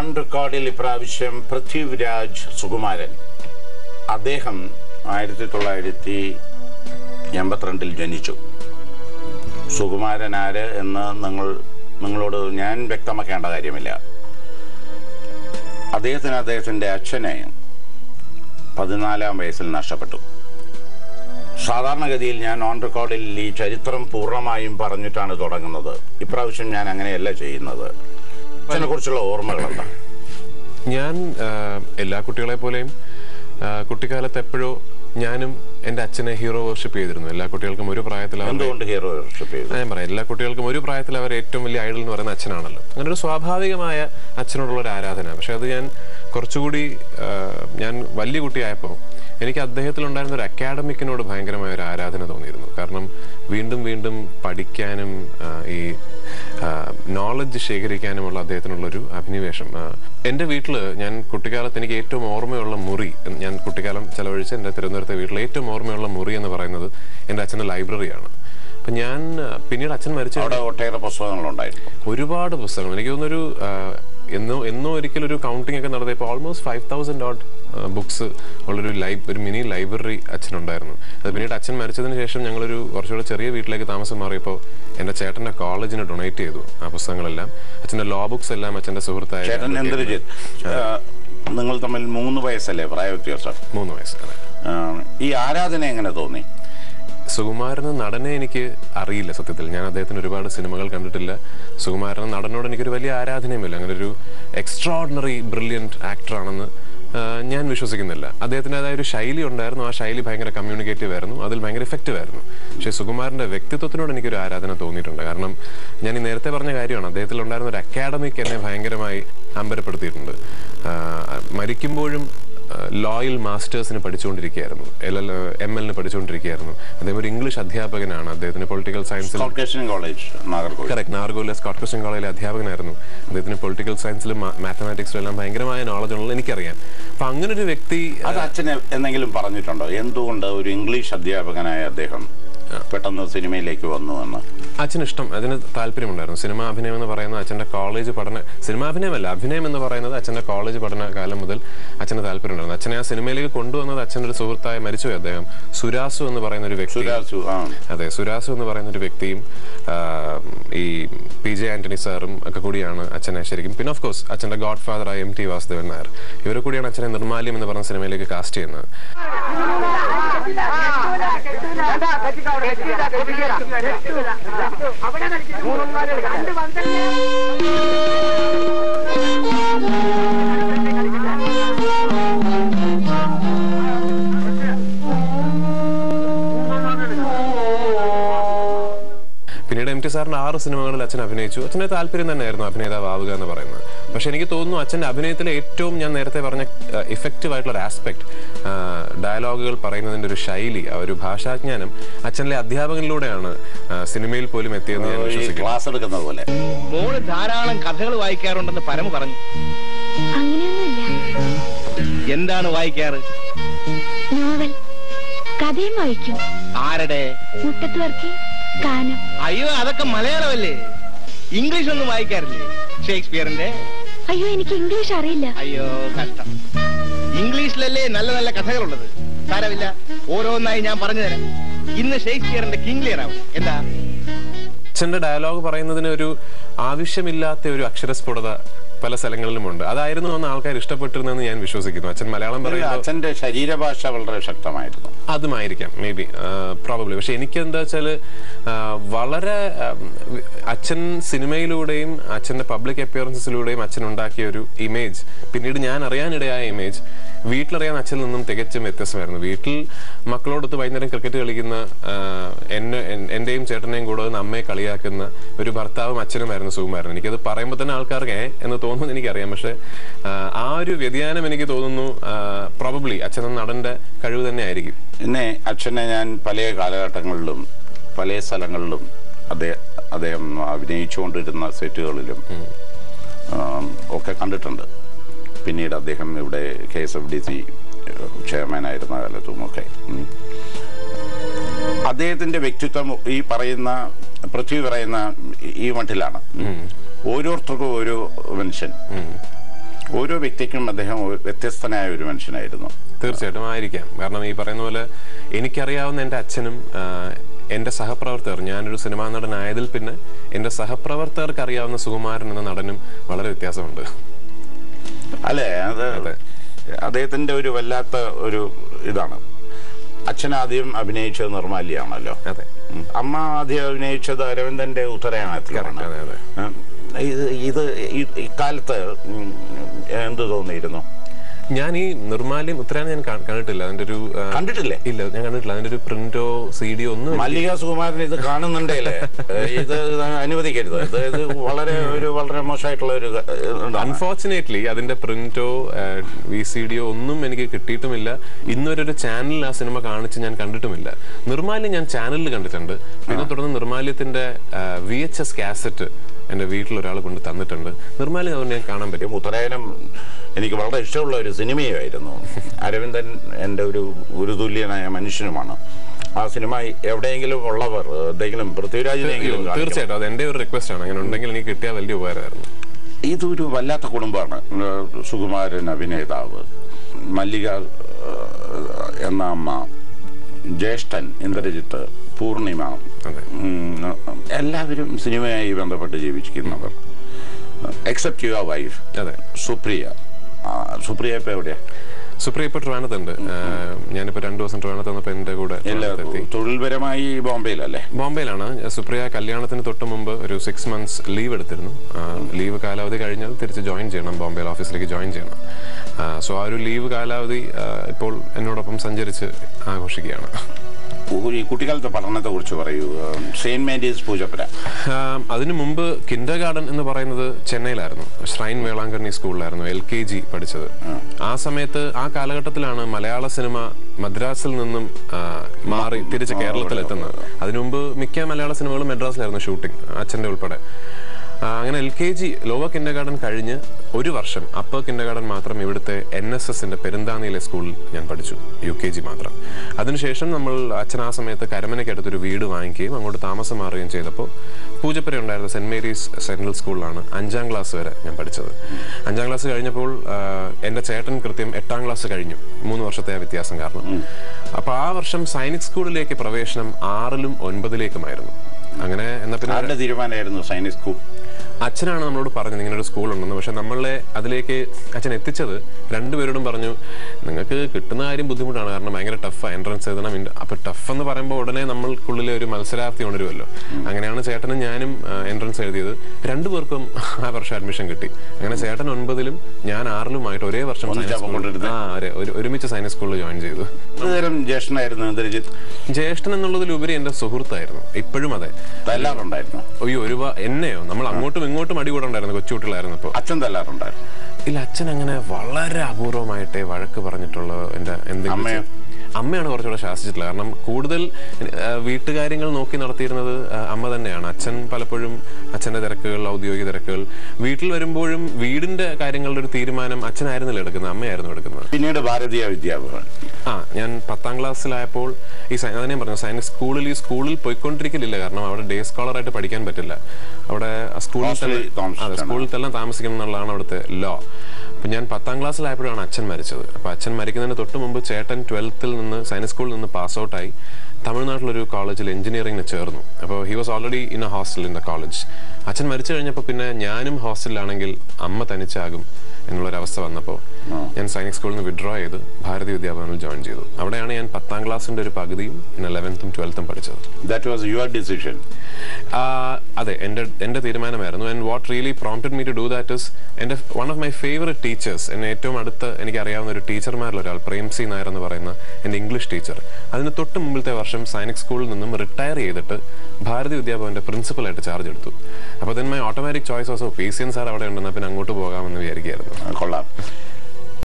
On റെക്കോർഡിൽ ഇപ്രാവശ്യം പൃഥ്വിരാജ് സുകുമാരൻ അദ്ദേഹം ആയിരത്തി തൊള്ളായിരത്തി എൺപത്തിരണ്ടിൽ ജനിച്ചു സുകുമാരൻ ആര് എന്ന് നിങ്ങൾ നിങ്ങളോട് ഞാൻ വ്യക്തമാക്കേണ്ട കാര്യമില്ല അദ്ദേഹത്തിന് അദ്ദേഹത്തിൻ്റെ അച്ഛനെ പതിനാലാം വയസ്സിൽ നഷ്ടപ്പെട്ടു സാധാരണഗതിയിൽ ഞാൻ ഓൺ റെക്കോർഡിൽ ഈ ചരിത്രം പൂർണ്ണമായും പറഞ്ഞിട്ടാണ് തുടങ്ങുന്നത് ഇപ്രാവശ്യം ഞാൻ അങ്ങനെയല്ല ചെയ്യുന്നത് അച്ഛനെ കുറിച്ചുള്ള ഓർമ്മകൾ എന്താ ഞാൻ ആ, എല്ലാ കുട്ടികളെ പോലെയും ആ, കുട്ടിക്കാലത്ത് എപ്പോഴോ ഞാനും എൻ്റെ അച്ഛനെ ഹീറോ വർഷിപ്പ് ചെയ്തിരുന്നു എല്ലാ കുട്ടികൾക്കും ഒരു പ്രായത്തിൽ അവർ എന്തുകൊണ്ട് ഹീറോ വർഷിപ്പ് ചെയ്തു ഞാൻ പറയാം എല്ലാ കുട്ടികൾക്കും ഒരു പ്രായത്തിൽ അവർ ഏറ്റവും വലിയ ഐഡൽ എന്ന് പറയുന്ന അച്ഛനാണല്ലോ അങ്ങനെ ഒരു സ്വാഭാവികമായ അച്ഛനോടുള്ള ഒരു ആരാധന പക്ഷെ അത് ഞാൻ കുറച്ചുകൂടി ആ, ഞാൻ വലിയ കുട്ടിയായപ്പോൾ എനിക്ക് അദ്ദേഹത്തിലുണ്ടായിരുന്ന ഒരു അക്കാഡമിക്കിനോട് ഭയങ്കരമായ ഒരു ആരാധന തോന്നിയിരുന്നു കാരണം വീണ്ടും വീണ്ടും പഠിക്കാനും ആ, ഈ നോളജ് ശേഖരിക്കാനുമുള്ള അദ്ദേഹത്തിനുള്ളൊരു അഭിനിവേശം ആ, എൻ്റെ വീട്ടിൽ ഞാൻ കുട്ടിക്കാലത്ത് എനിക്ക് ഏറ്റവും ഓർമ്മയുള്ള മുറി ഞാൻ കുട്ടിക്കാലം ചെലവഴിച്ച് എൻ്റെ തിരുവനന്തപുരത്തെ വീട്ടിൽ ഏറ്റവും ഓർമ്മയുള്ള മുറി എന്ന് പറയുന്നത് എൻ്റെ അച്ഛൻ്റെ ലൈബ്രറിയാണ് അപ്പം ഞാൻ ആ, പിന്നീട് അച്ഛൻ മരിച്ച അവിടെ ഒട്ടേറെ പുസ്തകങ്ങളുണ്ടായിരുന്നു ഒരുപാട് പുസ്തകങ്ങൾ എനിക്ക് തോന്നുന്നൊരു ആ, എന്നോ എന്നോ ഒരിക്കലും ഒരു കൗണ്ടിങ് ഒക്കെ നടത്തിയപ്പോൾ almost five thousand odd books ഉള്ളൊരു ലൈബ് ഒരു മിനി ലൈബ്രറി അച്ഛനുണ്ടായിരുന്നു അത് പിന്നീട് അച്ഛൻ മരിച്ചതിന് ശേഷം ഞങ്ങളൊരു കുറച്ചുകൂടെ ചെറിയ വീട്ടിലേക്ക് താമസം മാറിയപ്പോൾ എൻ്റെ ചേട്ടൻ്റെ കോളേജിന് ഡൊണേറ്റ് ചെയ്തു ആ പുസ്തകങ്ങളെല്ലാം അച്ഛൻ്റെ ലോ ബുക്സ് എല്ലാം അച്ഛൻ്റെ സുഹൃത്തായ ചേട്ടൻ എന്തിരുജിത് നിങ്ങൾ തമ്മിൽ മൂന്ന് വയസ്സല്ലേ പ്രായ വ്യത്യാസം മൂന്ന് വയസ്സ് അതെ ആ, ഈ ആരാധന എങ്ങനെ തോന്നി സുകുമാരൻ എന്ന നടനെ എനിക്ക് അറിയില്ല സത്യത്തിൽ ഞാൻ അദ്ദേഹത്തിന് ഒരുപാട് സിനിമകൾ കണ്ടിട്ടില്ല സുകുമാരൻ എന്ന നടനോട് എനിക്കൊരു വലിയ ആരാധനയുമില്ല അങ്ങനെ ഒരു എക്സ്ട്രാordinary ബ്രില്യൻറ്റ് ആക്ടറാണെന്ന് ഞാൻ വിശ്വസിക്കുന്നില്ല അദ്ദേഹത്തിൻ്റെതായ ഒരു ശൈലി ഉണ്ടായിരുന്നു ആ ശൈലി ഭയങ്കര കമ്മ്യൂണിക്കേറ്റീവ് ആയിരുന്നു അതിൽ ഭയങ്കര എഫക്റ്റീവ് ആയിരുന്നു പക്ഷേ സുകുമാരൻ്റെ വ്യക്തിത്വത്തിനോട് എനിക്കൊരു ആരാധന തോന്നിയിട്ടുണ്ട് കാരണം ഞാൻ ഈ നേരത്തെ പറഞ്ഞ കാര്യമാണ് അദ്ദേഹത്തിൽ ഉണ്ടായിരുന്ന ഒരു അക്കാഡമിക് എന്നെ ഭയങ്കരമായി അമ്പരപ്പെടുത്തിയിട്ടുണ്ട് ആ, മരിക്കുമ്പോഴും ലോയൽ മാസ്റ്റേഴ്സിന് പഠിച്ചുകൊണ്ടിരിക്കുകയായിരുന്നു എൽ എൽ എം എല്ലിന് പഠിച്ചുകൊണ്ടിരിക്കുകയായിരുന്നു അദ്ദേഹം ഒരു ഇംഗ്ലീഷ് അധ്യാപകനാണ് അദ്ദേഹത്തിന് പൊളിറ്റിക്കൽ സയൻസിൽ കോൺഗ്രഷൻ കോളേജ് നാഗർകോവിൽ കറക്റ്റ് നാർഗോയിലെ സ്കോട്ട് ക്രിസ്ത്യൻ കോളേജിലെ അധ്യാപകനായിരുന്നു അദ്ദേഹത്തിന് പൊളിറ്റിക്കൽ സയൻസിലും മാത്തമാറ്റിക്സിലും എല്ലാം ഭയങ്കരമായ നോളജ് ഉള്ളത് എനിക്കറിയാം അപ്പം അങ്ങനെ ഒരു വ്യക്തി അത് അച്ഛന് എന്തെങ്കിലും പറഞ്ഞിട്ടുണ്ടോ എന്തുകൊണ്ട് ഒരു ഇംഗ്ലീഷ് അധ്യാപകനായ അദ്ദേഹം പെട്ടെന്ന് സിനിമയിലേക്ക് വന്നു എന്ന് അച്ഛന് ഇഷ്ടം അതിന് താല്പര്യമുണ്ടായിരുന്നു സിനിമാ അഭിനയം എന്ന് പറയുന്നത് അച്ഛൻ്റെ കോളേജ് പഠന സിനിമാ അഭിനയമല്ല അഭിനയം എന്ന് പറയുന്നത് അച്ഛൻ്റെ കോളേജ് പഠന കാലം മുതൽ അച്ഛന് താല്പര്യമുണ്ടായിരുന്നു അച്ഛനെ ആ സിനിമയിലേക്ക് കൊണ്ടുവന്നത് അച്ഛൻ്റെ ഒരു സുഹൃത്തായ മരിച്ചുപോയി അദ്ദേഹം സുരാസു എന്ന് പറയുന്ന ഒരു വ്യക്തി സുരാസു ആ അതെ സുരാസു എന്ന് പറയുന്ന ഒരു വ്യക്തിയും ആ, ഈ പി ജെ ആന്റണി സാറും ഒക്കെ കൂടിയാണ് അച്ഛനെ ശരിക്കും പിന്നെ ഓഫ് കോഴ്സ് അച്ഛൻ്റെ ഗോഡ് ഫാദറായ എം ടി വാസുദേവൻ നായർ ഇവരെ കൂടിയാണ് അച്ഛനെ നിർമാല്യം എന്ന് പറഞ്ഞ സിനിമയിലേക്ക് കാസ്റ്റ് ചെയ്യുന്നത് പിന്നീട് എം ടി സാറിന്റെ ആറ് സിനിമകളിൽ അച്ഛൻ അഭിനയിച്ചു അച്ഛന് താല്പര്യം തന്നെയായിരുന്നു അഭിനേതാവ് ആവുക എന്ന് പറയുന്നത് പക്ഷെ എനിക്ക് തോന്നുന്നു അച്ഛൻ്റെ അഭിനയത്തിലെ ഏറ്റവും ഞാൻ നേരത്തെ പറഞ്ഞ ഇഫക്റ്റീവ് ആയിട്ടുള്ള ഒരു ആസ്പെക്ട് ഡയലോഗുകൾ പറയുന്നതിന്റെ ഒരു ശൈലി ആ ഒരു ഭാഷാജ്ഞാനം അച്ഛനിലെ അധ്യാപകനിലൂടെയാണ് ആ, സിനിമയിൽ പോലും എത്തിയെന്ന് ഞാൻ ഈ വിശ്വസിക്കുന്നു ക്ലാസ് എടുക്കുന്നത് പോലെ മോള് ധാരാളം കഥകൾ വായിക്കാറുണ്ടെന്ന് പരമ പറഞ്ഞു അങ്ങനെയൊന്നുമില്ല എന്താണ് വായിക്കാറ് നോവൽ കഥയും വായിക്കും ആരുടെ മുട്ടത്ത് വർക്കി ഗാനം അയ്യോ അതൊക്കെ മലയാളമല്ലേ ഇംഗ്ലീഷ് ഒന്നും വായിക്കാറില്ലേ ഷേക്സ്പിയറിന്റെ അയ്യോ എനിക്ക് ഇംഗ്ലീഷ് അറിയില്ല അയ്യോ കഷ്ടം ഇംഗ്ലീഷിലല്ലേ നല്ല നല്ല കഥകളുള്ളത് സാരമില്ല ഓരോന്നായി ഞാൻ പറഞ്ഞു തരാം ഇന്ന് ഷേക്സ്പിയറിന്റെ കിങ് ലിയർ ആവും എന്താ അച്ഛന്റെ ഡയലോഗ് പറയുന്നതിന് ഒരു ആവശ്യമില്ലാത്ത ഒരു അക്ഷരസ്ഫുടത പല സ്ഥലങ്ങളിലുമുണ്ട് അതായിരുന്നു അന്ന് ആൾക്കാർ ഇഷ്ടപ്പെട്ടിരുന്നതെന്ന് ഞാൻ വിശ്വസിക്കുന്നു അച്ഛൻ മലയാളം പറയുമ്പോൾ അച്ഛന്റെ ശരീരഭാഷ വളരെ ശക്തമായിരുന്നു അതുമായിരിക്കാം മേ ബി പ്രോബബ്ലി പക്ഷെ എനിക്ക് എന്താ വെച്ചാൽ വളരെ ആം, വി- അച്ഛൻ സിനിമയിലൂടെയും അച്ഛൻ്റെ പബ്ലിക് അപ്പിയറൻസസിലൂടെയും അച്ഛൻ ഉണ്ടാക്കിയ ഒരു ഇമേജ് പിന്നീട് ഞാൻ അറിയാനിടയായ ഇമേജ് വീട്ടിലറിയാൻ അച്ഛനിൽ നിന്നും തികച്ചും വ്യത്യസ്തമായിരുന്നു വീട്ടിൽ മക്കളോടൊത്ത് വൈകുന്നേരം ക്രിക്കറ്റ് കളിക്കുന്ന ആ, എന്നെ എൻ- എൻ്റെയും ചേട്ടനെയും കൂടെ വന്ന് അമ്മയെ കളിയാക്കുന്ന ഒരു ഭർത്താവും അച്ഛനുമായിരുന്നു സുകുമാരൻ എനിക്കത് പറയുമ്പോൾ തന്നെ ആൾക്കാർക്ക് ഏ എന്ന് തോന്നുന്നു എനിക്കറിയാം പക്ഷെ ആ, ആ ഒരു വ്യതിയാനം എനിക്ക് തോന്നുന്നു പ്രോബബ്ലി അച്ഛൻ എന്ന നടന്റെ കഴിവ് തന്നെ ആയിരിക്കും എന്നെ അച്ഛനെ ഞാൻ പല കാലഘട്ടങ്ങളിലും പല സ്ഥലങ്ങളിലും അദ്ദേഹം അദ്ദേഹം അഭിനയിച്ചുകൊണ്ടിരുന്ന സെറ്റുകളിലും ആം, ഒക്കെ കണ്ടിട്ടുണ്ട് പിന്നീട് അദ്ദേഹം ഇവിടെ K S F D C ചെയർമാനായിരുന്ന കാലത്തും ഒക്കെ ഉം. അദ്ദേഹത്തിന്റെ വ്യക്തിത്വം ഈ പറയുന്ന പൃഥ്വി പറയുന്ന ഈ മട്ടിലാണ് ഓരോരുത്തർക്കും ഓരോ മനുഷ്യൻ ഓരോ വ്യക്തിക്കും അദ്ദേഹം ഒരു വ്യത്യസ്തനായ ഒരു മനുഷ്യനായിരുന്നു തീർച്ചയായിട്ടും ആയിരിക്കാം കാരണം ഈ പറയുന്ന പോലെ എനിക്കറിയാവുന്ന എൻ്റെ അച്ഛനും ആ, എൻ്റെ സഹപ്രവർത്തകർ ഞാനൊരു സിനിമാ നടനായതിൽ പിന്നെ എൻ്റെ സഹപ്രവർത്തകർക്ക് അറിയാവുന്ന സുകുമാരൻ എന്ന നടനും വളരെ വ്യത്യാസമുണ്ട് അല്ലേ അത് അതെ. അദ്ദേഹത്തിന്റെ ഒരു വല്ലാത്ത ഒരു ഇതാണ് അച്ഛൻ ആദ്യം അഭിനയിച്ചത് നിർമാലിയാണല്ലോ അതെ ഉം. അമ്മ ആദ്യം അഭിനയിച്ചത് അരവിന്ദന്റെ ഉത്തരയാണത്തിലാണ് Correct, അതെ, അതെ. ഉം. ഇത് ഇത് ഈ- ഇക്കാലത്ത് ഉം, എന്ത് തോന്നിയിരുന്നു ഞാൻ ഈ നിർമാല്യം ഉത്തരാണ് ഞാൻ കാ- കണ്ടിട്ടില്ല അതിന്റെ ഒരു ആ, കണ്ടിട്ടില്ലേ ഇല്ല ഞാൻ കണ്ടിട്ടില്ല അതിന്റെ ഒരു പ്രിന്റോ സീഡിയോ ഒന്നും എനിക്ക് മല്ലിക സുകുമാരൻ ഇത് കാണുന്നുണ്ടേലേ ഇത് ഇത് അനുവദിക്കരുത് ഇത് ഇത് വളരെ ഒരു വളരെ മോശമായിട്ടുള്ള ഒരു ക- ഇതാണ്. അൺഫോർച്ചുനേറ്റ്ലി അതിന്റെ പ്രിന്റോ വി സി ഡിയോ ഒന്നും എനിക്ക് കിട്ടിയിട്ടുമില്ല ഇന്നുവരെ ഒരു ചാനലിൽ ആ സിനിമ കാണിച്ച് ഞാൻ കണ്ടിട്ടുമില്ല നിർമാല്യം ഞാൻ ചാനലിൽ കണ്ടിട്ടുണ്ട് പിന്നെ തുടർന്ന് നിർമാല്യത്തിന്റെ വി എച്ച് എസ് കാസറ്റ് എന്റെ വീട്ടിൽ ഒരാൾ കൊണ്ട് തന്നിട്ടുണ്ട് നിർമാല്യം അതുകൊണ്ട് ഞാൻ കാണാൻ പറ്റും ഉത്തരായനം എനിക്ക് വളരെ ഇഷ്ടമുള്ള ഒരു സിനിമയായിരുന്നു അരവിന്ദൻ എൻ്റെ ഒരു ഗുരുതുല്യനായ മനുഷ്യനുമാണ് ആ സിനിമ എവിടെയെങ്കിലും ഉള്ളവർ എന്തെങ്കിലും പൃഥ്വിരാജിനെങ്കിലും കാണിക്കണം. തീർച്ചയായിട്ടും അത് എന്റെ ഒരു റിക്വസ്റ്റ് ആണ് അങ്ങനെ ഉണ്ടെങ്കിൽ എനിക്ക് കിട്ടിയാൽ വലിയ ഉപകാരമായിരുന്നു ഇതൊരു വല്ലാത്ത കുടുംബമാണ് ഏഹ് സുകുമാരൻ അഭിനേതാവ് മല്ലിക ഏഹ് എന്ന അമ്മ ജ്യേഷ്ഠൻ ഇന്ദ്രജിത്ത് പൂർണിമ അതെ ഉം, എല്ലാവരും സിനിമയായി ബന്ധപ്പെട്ട് ജീവിക്കുന്നവർ എക്സെപ്റ്റ് യുവർ വൈഫ് അതെ സുപ്രിയ ആ, സുപ്രിയ ഇപ്പൊ എവിടെയാ സുപ്രിയ ഇപ്പൊ ട്രിവാൻഡത്തുണ്ട് ആഹ് ഞാനിപ്പോ രണ്ടു ദിവസം ട്രിവാൻഡത്ത് വന്നപ്പോ എന്റെ കൂടെ എല്ലാ ട്രിവാൻഡത്ത് എത്തി തൊഴിൽപരമായി ബോംബെയിലല്ലേ ബോംബെയിലാണ് സുപ്രിയ കല്യാണത്തിന് തൊട്ട് മുമ്പ് ഒരു സിക്സ് മന്ത്സ് ലീവ് എടുത്തിരുന്നു ലീവ് കാലാവധി കഴിഞ്ഞാൽ തിരിച്ച് ജോയിൻ ചെയ്യണം ബോംബെയിൽ ഓഫീസിലേക്ക് ജോയിൻ ചെയ്യണം സോ ആ ഒരു ലീവ് കാലാവധി ആ, ഇപ്പോൾ എന്നോടൊപ്പം സഞ്ചരിച്ച് ആഘോഷിക്കുകയാണ് ഈ കുട്ടിക്കാലത്തെ പഠനത്തെ കുറിച്ച് പറയൂ സെയിന്റ് മേരീസ് പൂജപ്പുര ആം, അതിനു മുമ്പ് കിൻഡർ ഗാർഡൻ എന്ന് പറയുന്നത് ചെന്നൈയിലായിരുന്നു ഷ്രൈൻ വേളാങ്കണ്ണി സ്കൂളിലായിരുന്നു എൽ കെ ജി പഠിച്ചത് ആ സമയത്ത് ആ കാലഘട്ടത്തിലാണ് മലയാള സിനിമ മദ്രാസിൽ നിന്നും ആ, മാറി തിരിച്ച് കേരളത്തിൽ എത്തുന്നത് അതിനു മുമ്പ് മിക്ക മലയാള സിനിമകളും മദ്രാസിലായിരുന്നു ഷൂട്ടിംഗ് അച്ഛൻ്റെ ഉൾപ്പെടെ ആ, അങ്ങനെ L K G lower kindergarten കഴിഞ്ഞ് ഒരു വർഷം അപ്പർ കിൻഡർ ഗാർഡൻ മാത്രം ഇവിടുത്തെ എൻ എസ് എസിന്റെ പെരുന്താനിയിലെ സ്കൂളിൽ ഞാൻ പഠിച്ചു യു കെ ജി മാത്രം അതിനുശേഷം നമ്മൾ അച്ഛൻ ആ സമയത്ത് കരമനയ്ക്ക് അടുത്തൊരു വീട് വാങ്ങിക്കുകയും അങ്ങോട്ട് താമസം മാറുകയും ചെയ്തപ്പോൾ പൂജപ്പുര ഉണ്ടായിരുന്ന സെന്റ് മേരീസ് സെൻട്രൽ സ്കൂളിലാണ് അഞ്ചാം ക്ലാസ് വരെ ഞാൻ പഠിച്ചത് അഞ്ചാം ക്ലാസ് കഴിഞ്ഞപ്പോൾ ആ, എൻ്റെ ചേട്ടൻ കൃത്യം എട്ടാം ക്ലാസ് കഴിഞ്ഞു മൂന്ന് വർഷത്തെ ആ വ്യത്യാസം കാരണം അപ്പോൾ ആ വർഷം സൈനിക് സ്കൂളിലേക്ക് പ്രവേശനം ആറിലും ഒൻപതിലേക്കുമായിരുന്നു അങ്ങനെ എന്നാ പിന്നെ ആരുടെ തീരുമാനമായിരുന്നു സൈനിക് സ്കൂൾ അച്ഛനാണ് നമ്മളോട് പറഞ്ഞത് ഇങ്ങനെ ഒരു സ്കൂൾ ഉണ്ടെന്ന് പക്ഷെ നമ്മളെ അതിലേക്ക് അച്ഛൻ എത്തിച്ചത് രണ്ടുപേരോടും പറഞ്ഞു നിങ്ങൾക്ക് കിട്ടുന്ന കാര്യം ബുദ്ധിമുട്ടാണ് കാരണം ഭയങ്കര ടഫാണ് എൻട്രൻസ് എഴുതണം ഇൻ- അപ്പൊ ടഫ് എന്ന് പറയുമ്പോൾ ഉടനെ നമ്മൾക്കുള്ളിലെ ഒരു മത്സരാർത്ഥി ഉണരുമല്ലോ അങ്ങനെയാണ് ചേട്ടനും ഞാനും എൻട്രൻസ് എഴുതിയത് രണ്ടുപേർക്കും ആ വർഷം അഡ്മിഷൻ കിട്ടി അങ്ങനെ ചേട്ടൻ ഒൻപതിലും ഞാൻ ആറിലുമായിട്ട് ഒരേ വർഷം ഒന്നിച്ചാ സയൻസ് സ്കൂളിൽ- പോയിക്കൊണ്ടിരുന്നത്? ആ അതെ ഒരു- ഒരുമിച്ച് സയൻസ് സ്കൂളിൽ ജോയിൻ ചെയ്തു ഏതുതരം ജ്യേഷ്ഠനായിരുന്നു ഇന്ദ്രജിത്ത് ജ്യേഷ്ഠൻ എന്നുള്ളതിലുപരി എന്റെ സുഹൃത്തായിരുന്നു ഇപ്പോഴും അതെ തല്ലാറുണ്ടായിരുന്നു അയ്യോ ഒരുപാട് എന്നെയോ നമ്മൾ അങ്ങോട്ടും ഇങ്ങോട്ടും അടികൂടെ ഉണ്ടായിരുന്നു കൊച്ചുകുട്ടികളായിരുന്നപ്പോൾ അച്ഛൻ തല്ലാറുണ്ടായിരുന്നു ഇല്ല അച്ഛൻ അങ്ങനെ വളരെ അപൂർവമായിട്ടേ വഴക്ക് പറഞ്ഞിട്ടുള്ള എന്റെ എന്തെങ്കിലും അമ്മയോ? ചെ- അമ്മയാണ് കുറച്ചുകൂടെ ശാസിച്ചിട്ടുള്ളത് കാരണം കൂടുതൽ ആ, വീട്ടുകാര്യങ്ങൾ നോക്കി നടത്തിയിരുന്നത് ആ, അമ്മ തന്നെയാണ് അച്ഛൻ പലപ്പോഴും അച്ഛന്റെ തിരക്കുകൾ ഔദ്യോഗിക തിരക്കുകൾ വീട്ടിൽ വരുമ്പോഴും വീടിന്റെ കാര്യങ്ങളുടെ ഒരു തീരുമാനം അച്ഛനായിരുന്നില്ല എടുക്കുന്നത് അമ്മയായിരുന്നു എടുക്കുന്നത് പിന്നീട് ഭാരതീയ വിദ്യാഭവൻ ആ ഞാൻ പത്താം ക്ലാസ്സിലായപ്പോൾ ഈ സയ- അതാണ് ഞാൻ പറഞ്ഞു സയൻസ് സ്കൂളിൽ ഈ സ്കൂളിൽ പോയിക്കൊണ്ടിരിക്കലില്ല കാരണം അവിടെ ഡേ സ്കോളറായിട്ട് പഠിക്കാൻ പറ്റില്ല അവിടെ ആ സ്കൂളിൽ ഹോസ്റ്റലിൽ തന്നെ അതെ താമസിച്ചാണ്. സ്കൂളിൽ തന്നെ താമസിക്കണം എന്നുള്ളതാണ് അവിടുത്തെ ലോ അപ്പം ഞാൻ പത്താം ക്ലാസ്സിലായപ്പോഴാണ് അച്ഛൻ മരിച്ചത് അപ്പോൾ അച്ഛൻ മരിക്കുന്നതിന് തൊട്ട് മുമ്പ് ചേട്ടൻ ട്വൽത്തിൽ നിന്ന് സയൻസ് സ്കൂളിൽ നിന്ന് പാസ് ഔട്ടായി തമിഴ്നാട്ടിലൊരു കോളേജിൽ എഞ്ചിനീയറിംഗിന് ചേർന്നു അപ്പോൾ he was already in a hostel in the college അച്ഛൻ മരിച്ചു കഴിഞ്ഞപ്പോൾ പിന്നെ ഞാനും ഹോസ്റ്റലിലാണെങ്കിൽ അമ്മ തനിച്ചാകും എന്നുള്ളൊരവസ്ഥ വന്നപ്പോൾ ഞാൻ സൈനിക് സ്കൂളിൽ നിന്ന് വിഡ്രോ ചെയ്ത് ഭാരതി വിദ്യാഭവനിൽ ജോയിൻ ചെയ്തു അവിടെയാണ് ഞാൻ പത്താം ക്ലാസ്സിന്റെ ഒരു പകുതിയും പിന്നെ ലെവൻത്തും ട്വൽത്തും പഠിച്ചത് that was your decision ah അതെ എൻ്റെ എൻ്റെ തീരുമാനമായിരുന്നു and what really prompted me to do that is എൻ്റെ one of my favourite teachers എന്നെ ഏറ്റവും അടുത്ത് എനിക്ക് അറിയാവുന്ന ഒരു ടീച്ചർമാരിൽ ഒരാൾ പ്രേം സി നായർ എന്ന് പറയുന്ന എൻ്റെ ഇംഗ്ലീഷ് ടീച്ചർ അതിന് തൊട്ട് മുമ്പിലത്തെ വർഷം സൈനിക് സ്കൂളിൽ നിന്നും റിട്ടയർ ചെയ്തിട്ട് ഭാരതി വിദ്യാഭവൻ്റെ പ്രിൻസിപ്പലായിട്ട് ചാർജ് എടുത്തു അപ്പോൾ then my automatic choice of P C N sir അവിടെ ഉണ്ടെന്നാൽ പിന്നെ അങ്ങോട്ട് പോകാമെന്ന് വിചാരിക്കുകയായിരുന്നു കൊള്ളാം